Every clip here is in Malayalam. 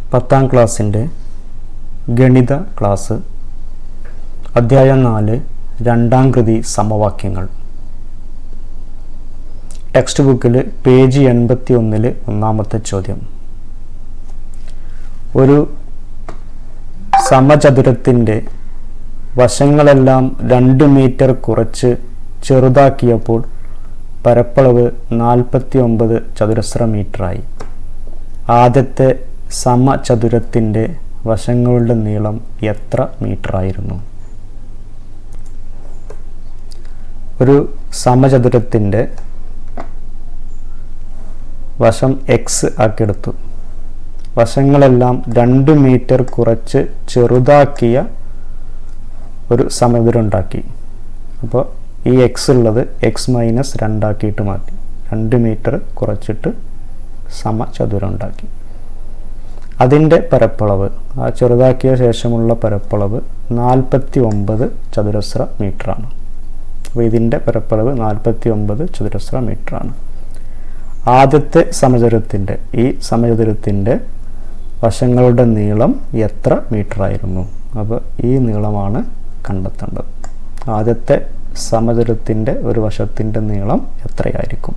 പത്താം ക്ലാസ്സിൻ്റെ ഗണിത ക്ലാസ് അധ്യായം നാല് രണ്ടാം കൃതി സമവാക്യങ്ങൾ ടെക്സ്റ്റ് ബുക്കിൽ പേജ് എൺപത്തി ഒന്നിൽ ഒന്നാമത്തെ ചോദ്യം ഒരു സമചതുരത്തിൻ്റെ വശങ്ങളെല്ലാം രണ്ട് മീറ്റർ കുറച്ച് ചെറുതാക്കിയപ്പോൾ പരപ്പളവ് നാൽപ്പത്തി ഒമ്പത് ചതുരശ്ര മീറ്ററായി ആദ്യത്തെ സമചതുരത്തിൻ്റെ വശങ്ങളുടെ നീളം എത്ര മീറ്ററായിരുന്നു ഒരു സമചതുരത്തിൻ്റെ വശം എക്സ് ആക്കിയെടുത്തു വശങ്ങളെല്ലാം രണ്ട് മീറ്റർ കുറച്ച് ചെറുതാക്കിയ ഒരു സമചതുരം ഉണ്ടാക്കി അപ്പോൾ ഈ എക്സ് ഉള്ളത് എക്സ് മൈനസ് രണ്ടാക്കിയിട്ട് മാറ്റി രണ്ട് മീറ്റർ കുറച്ചിട്ട് സമചതുരം ഉണ്ടാക്കി അതിൻ്റെ പരപ്പളവ് ആ ചെറുതാക്കിയ ശേഷമുള്ള പരപ്പളവ് നാൽപ്പത്തി ഒമ്പത് ചതുരശ്ര മീറ്ററാണ് അപ്പോൾ ഇതിൻ്റെ പരപ്പളവ് നാൽപ്പത്തി ഒമ്പത് ചതുരശ്ര മീറ്ററാണ് ആദ്യത്തെ സമചതുരത്തിൻ്റെ ഈ സമചതുരത്തിൻ്റെ വശങ്ങളുടെ നീളം എത്ര മീറ്ററായിരുന്നു അപ്പോൾ ഈ നീളമാണ് കണ്ടെത്തേണ്ടത് ആദ്യത്തെ സമചതുരത്തിൻ്റെ ഒരു വശത്തിൻ്റെ നീളം എത്രയായിരിക്കും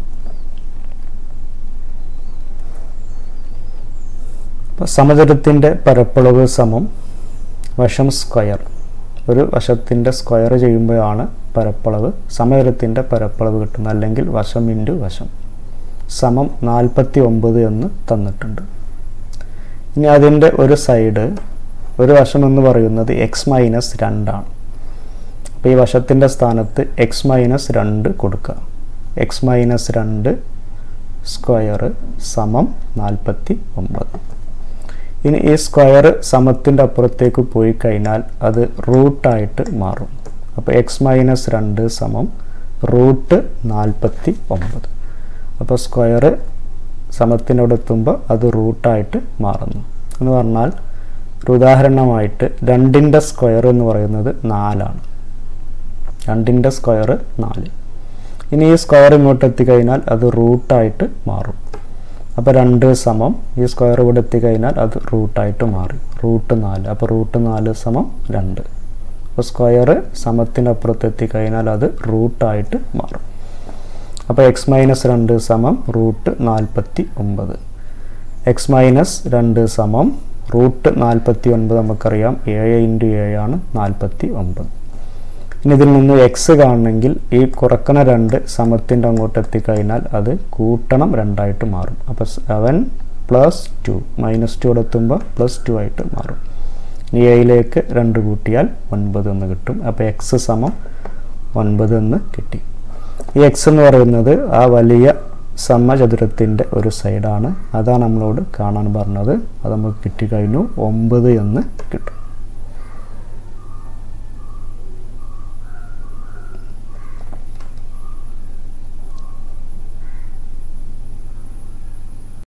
അപ്പോൾ സമചതുരത്തിൻ്റെ പരപ്പളവ് സമം വശം സ്ക്വയർ ഒരു വശത്തിൻ്റെ സ്ക്വയർ ചെയ്യുമ്പോഴാണ് പരപ്പളവ് സമചതുരത്തിൻ്റെ പരപ്പളവ് കിട്ടുന്നത് അല്ലെങ്കിൽ വശം ഇൻറ്റു വശം സമം നാൽപ്പത്തി ഒമ്പത് എന്ന് തന്നിട്ടുണ്ട് ഇനി അതിൻ്റെ ഒരു സൈഡ് ഒരു വശം എന്ന് പറയുന്നത് എക്സ് മൈനസ് രണ്ടാണ് അപ്പോൾ ഈ വശത്തിൻ്റെ സ്ഥാനത്ത് എക്സ് മൈനസ് രണ്ട് കൊടുക്കുക എക്സ് മൈനസ് രണ്ട് സ്ക്വയർ സമം നാൽപ്പത്തി ഒമ്പത് ഇനി ഈ സ്ക്വയർ സമത്തിൻ്റെ അപ്പുറത്തേക്ക് പോയി കഴിഞ്ഞാൽ അത് റൂട്ടായിട്ട് മാറും അപ്പോൾ എക്സ് മൈനസ് രണ്ട് സമം റൂട്ട് നാൽപ്പത്തി ഒമ്പത് അപ്പോൾ സ്ക്വയർ സമത്തിനോട് എത്തുമ്പോൾ അത് റൂട്ടായിട്ട് മാറുന്നു എന്ന് പറഞ്ഞാൽ ഒരു ഉദാഹരണമായിട്ട് രണ്ടിൻ്റെ സ്ക്വയർ എന്ന് പറയുന്നത് നാലാണ് രണ്ടിൻ്റെ സ്ക്വയർ നാല് ഇനി ഈ സ്ക്വയർ ഇങ്ങോട്ട് എത്തിക്കഴിഞ്ഞാൽ അത് റൂട്ടായിട്ട് മാറും അപ്പോൾ രണ്ട് സമം ഈ സ്ക്വയർ ഇവിടെ എത്തിക്കഴിഞ്ഞാൽ അത് റൂട്ടായിട്ട് മാറി റൂട്ട് നാല് അപ്പോൾ റൂട്ട് നാല് സമം രണ്ട് അപ്പോൾ സ്ക്വയർ സമത്തിനപ്പുറത്ത് എത്തിക്കഴിഞ്ഞാൽ അത് റൂട്ടായിട്ട് മാറും അപ്പോൾ എക്സ് മൈനസ് രണ്ട് സമം റൂട്ട് നാൽപ്പത്തി ഒമ്പത് എക്സ് മൈനസ് രണ്ട് സമം റൂട്ട് നാൽപ്പത്തി ഒൻപത് നമുക്കറിയാം ഏഴ് ഇൻറ്റു ഏഴാണ് നാൽപ്പത്തി ഒമ്പത് ഇനി ഇതിൽ നിന്ന് എക്സ് കാണണമെങ്കിൽ ഈ കുറക്കണ രണ്ട് സമത്തിൻ്റെ അങ്ങോട്ട് എത്തിക്കഴിഞ്ഞാൽ അത് കൂട്ടണം രണ്ടായിട്ട് മാറും അപ്പോൾ seven plus two minus two എത്തുമ്പോൾ പ്ലസ് ടു ആയിട്ട് മാറും ഇനി എയിലേക്ക് രണ്ട് കൂട്ടിയാൽ ഒൻപത് എന്ന് കിട്ടും അപ്പോൾ എക്സ് സമം ഒൻപത് എന്ന് കിട്ടി ഈ എക്സ് എന്ന് പറയുന്നത് ആ വലിയ സമചതുരത്തിൻ്റെ ഒരു സൈഡാണ് അതാണ് നമ്മളോട് കാണാൻ പറഞ്ഞത് അത് നമുക്ക് കിട്ടിക്കഴിഞ്ഞു ഒമ്പത് എന്ന് കിട്ടും